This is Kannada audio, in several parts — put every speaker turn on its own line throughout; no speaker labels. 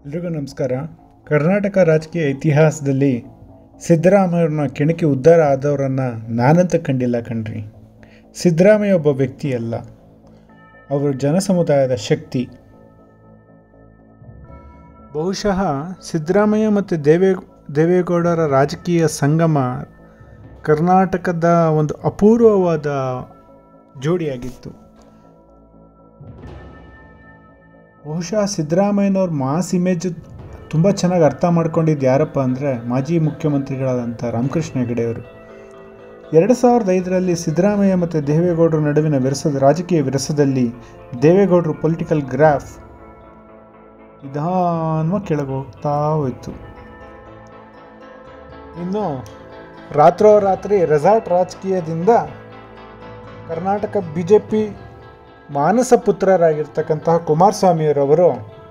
ಎಲ್ರಿಗೂ ನಮಸ್ಕಾರ ಕರ್ನಾಟಕ ರಾಜಕೀಯ ಇತಿಹಾಸದಲ್ಲಿ ಸಿದ್ದರಾಮಯ್ಯವ್ರನ್ನ ಕೆಣಕಿ ಉದ್ಧಾರ ಆದವರನ್ನು ನಾನಂತ ಕಂಡಿಲ್ಲ ಕಣ್ರಿ ಸಿದ್ದರಾಮಯ್ಯ ಒಬ್ಬ ವ್ಯಕ್ತಿ ಅಲ್ಲ ಅವರು ಜನಸಮುದಾಯದ ಶಕ್ತಿ ಬಹುಶಃ ಸಿದ್ದರಾಮಯ್ಯ ಮತ್ತು ದೇವೇ ದೇವೇಗೌಡರ ರಾಜಕೀಯ ಸಂಗಮ ಕರ್ನಾಟಕದ ಒಂದು ಅಪೂರ್ವವಾದ ಜೋಡಿಯಾಗಿತ್ತು ಬಹುಶಃ ಸಿದ್ದರಾಮಯ್ಯನವ್ರ ಮಾಸ್ ಇಮೇಜ್ ತುಂಬ ಚೆನ್ನಾಗಿ ಅರ್ಥ ಮಾಡ್ಕೊಂಡಿದ್ದು ಯಾರಪ್ಪ ಅಂದರೆ ಮಾಜಿ ಮುಖ್ಯಮಂತ್ರಿಗಳಾದಂಥ ರಾಮಕೃಷ್ಣ ಹೆಗಡೆಯವರು ಎರಡು ಸಾವಿರದ ಐದರಲ್ಲಿ ಸಿದ್ದರಾಮಯ್ಯ ಮತ್ತು ದೇವೇಗೌಡರ ನಡುವಿನ ವಿರಸದ ರಾಜಕೀಯ ವಿರಸದಲ್ಲಿ ದೇವೇಗೌಡರು ಪೊಲಿಟಿಕಲ್ ಗ್ರಾಫ್ ನಿಧಾನವಾಗಿ ಕೆಳಗೆ ಹೋಗ್ತಾ ಹೋಯಿತು ಇನ್ನು ರಾತ್ರೋರಾತ್ರಿ ರೆಸಾರ್ಟ್ ರಾಜಕೀಯದಿಂದ ಕರ್ನಾಟಕ ಬಿ ಜೆ ಪಿ ಮಾನಸ ಪುತ್ರರಾಗಿರ್ತಕ್ಕಂತಹ ಕುಮಾರಸ್ವಾಮಿಯವರವರು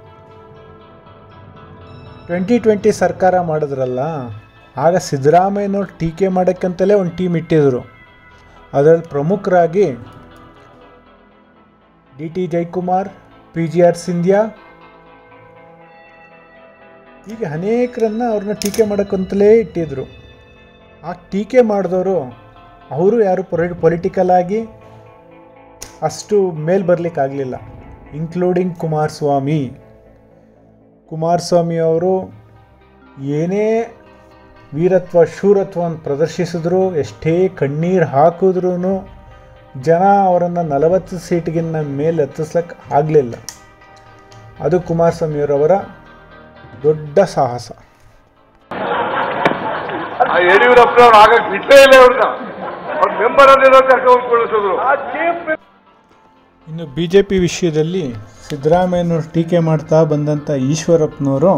ಟ್ವೆಂಟಿ ಟ್ವೆಂಟಿ ಸರ್ಕಾರ ಮಾಡಿದ್ರಲ್ಲ ಆಗ ಸಿದ್ದರಾಮಯ್ಯನವ್ರು ಟೀಕೆ ಮಾಡೋಕ್ಕಂತಲೇ ಒಂದು ಟೀಮ್ ಇಟ್ಟಿದ್ರು ಅದರಲ್ಲಿ ಪ್ರಮುಖರಾಗಿ D T Jayakumar P G R Sindhya ಹೀಗೆ ಅನೇಕರನ್ನ ಅವ್ರನ್ನ ಟೀಕೆ ಮಾಡೋಕ್ಕಂತಲೇ ಇಟ್ಟಿದ್ರು ಆ ಟೀಕೆ ಮಾಡಿದವರು ಅವರು ಯಾರು ಪೊಲಿ ಪೊಲಿಟಿಕಲ್ ಆಗಿ ಅಷ್ಟು ಮೇಲ್ ಬರಲಿಕ್ಕಾಗಲಿಲ್ಲ ಇನ್ಕ್ಲೂಡಿಂಗ್ ಕುಮಾರಸ್ವಾಮಿ ಕುಮಾರಸ್ವಾಮಿ ಅವರು ಏನೇ ವೀರತ್ವ ಶೂರತ್ವವನ್ನು ಪ್ರದರ್ಶಿಸಿದ್ರು ಎಷ್ಟೇ ಕಣ್ಣೀರು ಹಾಕಿದ್ರೂ ಜನ ಅವರನ್ನು ನಲವತ್ತು ಸೀಟ್ಗಿನ್ನ ಮೇಲೆ ಹತ್ತಿಸ್ಲಿಕ್ಕೆ ಆಗಲಿಲ್ಲ ಅದು ಕುಮಾರಸ್ವಾಮಿಯವರವರ ದೊಡ್ಡ ಸಾಹಸ
ಆ ಯಡಿಯೂರಪ್ಪನವ್ರು ಆಗ ಬಿಟ್ಟೇ ಇಲ್ಲ ಅವ್ರನ್ನ ಅವ್ರ ಮೆಂಬರ್ ಅಲ್ಲಿರೋ ಕರ್ಕೊಂಡು ಕಳಿಸಿದ್ರು
ಇನ್ನು ಬಿ ಜೆ ಪಿ ವಿಷಯದಲ್ಲಿ ಸಿದ್ದರಾಮಯ್ಯನವರು ಟೀಕೆ ಮಾಡ್ತಾ ಬಂದಂಥ ಈಶ್ವರಪ್ಪನವರು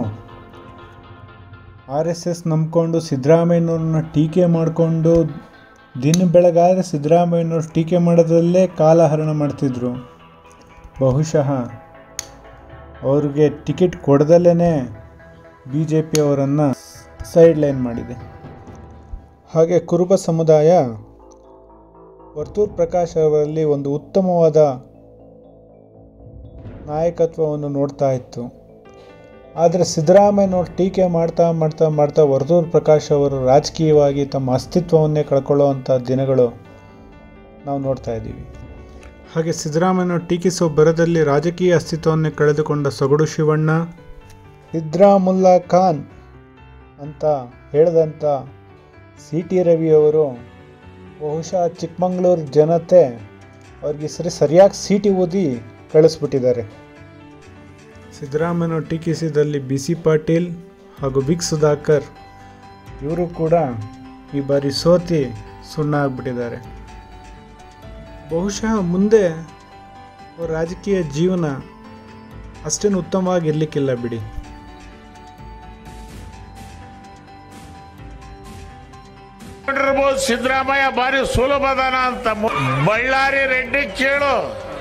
ಆರ್ ಎಸ್ ಎಸ್ ನಂಬ್ಕೊಂಡು ಸಿದ್ದರಾಮಯ್ಯನವ್ರನ್ನ ಟೀಕೆ ಮಾಡಿಕೊಂಡು ದಿನ ಬೆಳಗಾದರೆ ಸಿದ್ದರಾಮಯ್ಯನವ್ರು ಟೀಕೆ ಮಾಡೋದ್ರಲ್ಲೇ ಕಾಲಹರಣ ಮಾಡ್ತಿದ್ರು ಬಹುಶಃ ಅವ್ರಿಗೆ ಟಿಕೆಟ್ ಕೊಡದಲ್ಲೇ ಬಿ ಜೆ ಪಿ ಅವರನ್ನು ಸೈಡ್ ಲೈನ್ ಮಾಡಿದೆ ಹಾಗೆ ಕುರುಬ ಸಮುದಾಯ ವರ್ತೂರ್ ಪ್ರಕಾಶ್ ಅವರಲ್ಲಿ ಒಂದು ಉತ್ತಮವಾದ ನಾಯಕತ್ವವನ್ನು ನೋಡ್ತಾ ಇತ್ತು ಆದರೆ ಸಿದ್ದರಾಮಯ್ಯನವ್ರು ಟೀಕೆ ಮಾಡ್ತಾ ಮಾಡ್ತಾ ಮಾಡ್ತಾ ವರ್ತೂರ್ ಪ್ರಕಾಶ್ ಅವರು ರಾಜಕೀಯವಾಗಿ ತಮ್ಮ ಅಸ್ತಿತ್ವವನ್ನೇ ಕಳ್ಕೊಳ್ಳುವಂಥ ದಿನಗಳು ನಾವು ನೋಡ್ತಾ ಇದ್ದೀವಿ ಹಾಗೆ ಸಿದ್ದರಾಮಯ್ಯನವ್ರು ಟೀಕಿಸೋ ಬರದಲ್ಲಿ ರಾಜಕೀಯ ಅಸ್ತಿತ್ವವನ್ನೇ ಕಳೆದುಕೊಂಡ ಸೊಗಡು ಶಿವಣ್ಣ ಸಿದ್ರಾಮುಲ್ಲಾ ಖಾನ್ ಅಂತ ಹೇಳಿದಂಥ ಸಿ ಟಿ ರವಿಯವರು ಬಹುಶಃ ಚಿಕ್ಕಮಂಗ್ಳೂರು ಜನತೆ ಅವ್ರಿಗೆ ಸರಿ ಸರಿಯಾಗಿ ಸೀಟಿ ಓದಿ ಕಳಿಸ್ಬಿಟ್ಟಿದ್ದಾರೆ ಸಿದ್ದರಾಮಯ್ಯನವರು ಟೀಕಿಸಿದಲ್ಲಿ ಬಿ ಸಿ ಪಾಟೀಲ್ ಹಾಗೂ ಬಿಗ್ ಸುಧಾಕರ್ ಇವರು ಕೂಡ ಈ ಬಾರಿ ಸೋತಿ ಸುಣ್ಣ ಆಗಿಬಿಟ್ಟಿದ್ದಾರೆ ಬಹುಶಃ ಮುಂದೆ ಅವ್ರ ರಾಜಕೀಯ ಜೀವನ ಅಷ್ಟೇನು ಉತ್ತಮವಾಗಿ ಇರಲಿಕ್ಕಿಲ್ಲ ಬಿಡಿ
ನೋಡಿರ್ಬೋದು ಸಿದ್ದರಾಮಯ್ಯ ಬಾರಿ ಸುಲಭದಾನ ಅಂತ ಮು- ಬಳ್ಳಾರಿ ರೆಡ್ಡಿ ಕೇಳು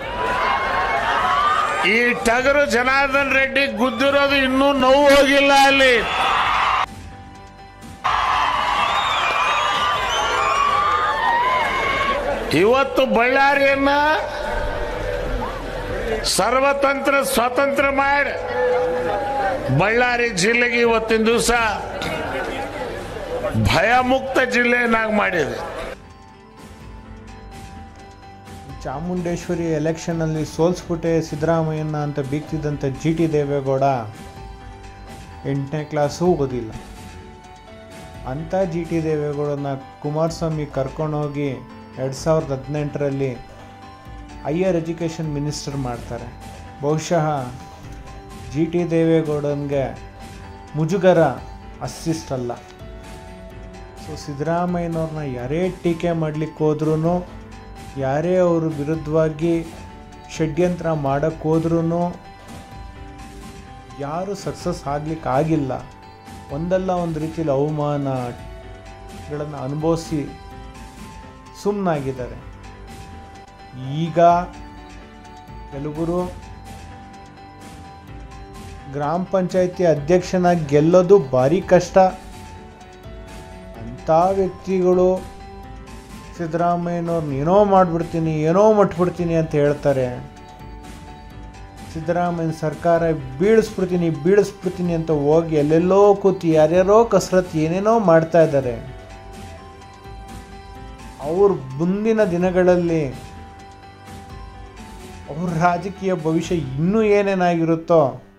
ಈ ಟಗರು ಜನಾರ್ದನ್ ರೆಡ್ಡಿ ಗುದ್ದಿರೋದು ಇನ್ನೂ ನೋವು ಹೋಗಿಲ್ಲ ಅಲ್ಲಿ ಇವತ್ತು ಬಳ್ಳಾರಿಯನ್ನ ಸರ್ವತಂತ್ರ ಸ್ವತಂತ್ರ ಮಾಡಿ ಬಳ್ಳಾರಿ ಜಿಲ್ಲೆಗೆ ಇವತ್ತಿನ ದಿವಸ ಭಯಮುಕ್ತ ಜಿಲ್ಲೆಯನ್ನಾಗಿ ಮಾಡಿದೆ
ಚಾಮುಂಡೇಶ್ವರಿ ಎಲೆಕ್ಷನಲ್ಲಿ ಸೋಲ್ಸ್ಬಿಟ್ಟೆ ಸಿದ್ದರಾಮಯ್ಯನ ಅಂತ ಬೀಗ್ತಿದ್ದಂಥ ಜಿ ಟಿ ದೇವೇಗೌಡ ಎಂಟನೇ ಕ್ಲಾಸೂ ಓದಿಲ್ಲ ಅಂಥ ಜಿ ಟಿ ದೇವೇಗೌಡನ ಕುಮಾರಸ್ವಾಮಿ ಕರ್ಕೊಂಡೋಗಿ ಎರಡು ಸಾವಿರದ ಹದಿನೆಂಟರಲ್ಲಿ ಹೈಯರ್ ಎಜುಕೇಷನ್ ಮಿನಿಸ್ಟರ್ ಮಾಡ್ತಾರೆ ಬಹುಶಃ ಜಿ ಟಿ ದೇವೇಗೌಡನಿಗೆ ಮುಜುಗರ ಅಷ್ಟಿಷ್ಟಲ್ಲ ಸೊ ಸಿದ್ದರಾಮಯ್ಯನವ್ರನ್ನ ಯಾರೇ ಟೀಕೆ ಮಾಡಲಿಕ್ಕೆ ಹೋದ್ರೂ ಯಾರೇ ಅವ್ರ ವಿರುದ್ಧವಾಗಿ ಷಡ್ಯಂತ್ರ ಮಾಡೋಕ್ಕೆ ಹೋದ್ರೂ ಯಾರು ಸಕ್ಸಸ್ ಆಗ್ಲಿಕ್ಕೆ ಆಗಿಲ್ಲ ಒಂದಲ್ಲ ಒಂದು ರೀತಿಯಲ್ಲಿ ಅವಮಾನಗಳನ್ನು ಅನುಭವಿಸಿ ಸುಮ್ಮನಾಗಿದ್ದಾರೆ ಈಗ ಕೆಲವರು ಗ್ರಾಮ ಪಂಚಾಯತಿ ಅಧ್ಯಕ್ಷನಾಗಿ ಗೆಲ್ಲೋದು ಭಾರಿ ಕಷ್ಟ ಅಂಥ ವ್ಯಕ್ತಿಗಳು ಸಿದ್ದರಾಮಯ್ಯನವ್ರನ್ನ ಏನೋ ಮಾಡಿಬಿಡ್ತೀನಿ ಏನೋ ಮಟ್ಬಿಡ್ತೀನಿ ಅಂತ ಹೇಳ್ತಾರೆ ಸಿದ್ದರಾಮಯ್ಯ ಸರ್ಕಾರ ಬೀಳಿಸ್ಬಿಡ್ತೀನಿ ಬೀಳಿಸ್ಬಿಡ್ತೀನಿ ಅಂತ ಹೋಗಿ ಎಲ್ಲೆಲ್ಲೋ ಕೂತಿ ಯಾರ್ಯಾರೋ ಕಸರತ್ತು ಏನೇನೋ ಮಾಡ್ತಾ ಇದ್ದಾರೆ ಅವ್ರ ಮುಂದಿನ ದಿನಗಳಲ್ಲಿ ಅವ್ರ ರಾಜಕೀಯ ಭವಿಷ್ಯ ಇನ್ನೂ ಏನೇನಾಗಿರುತ್ತೋ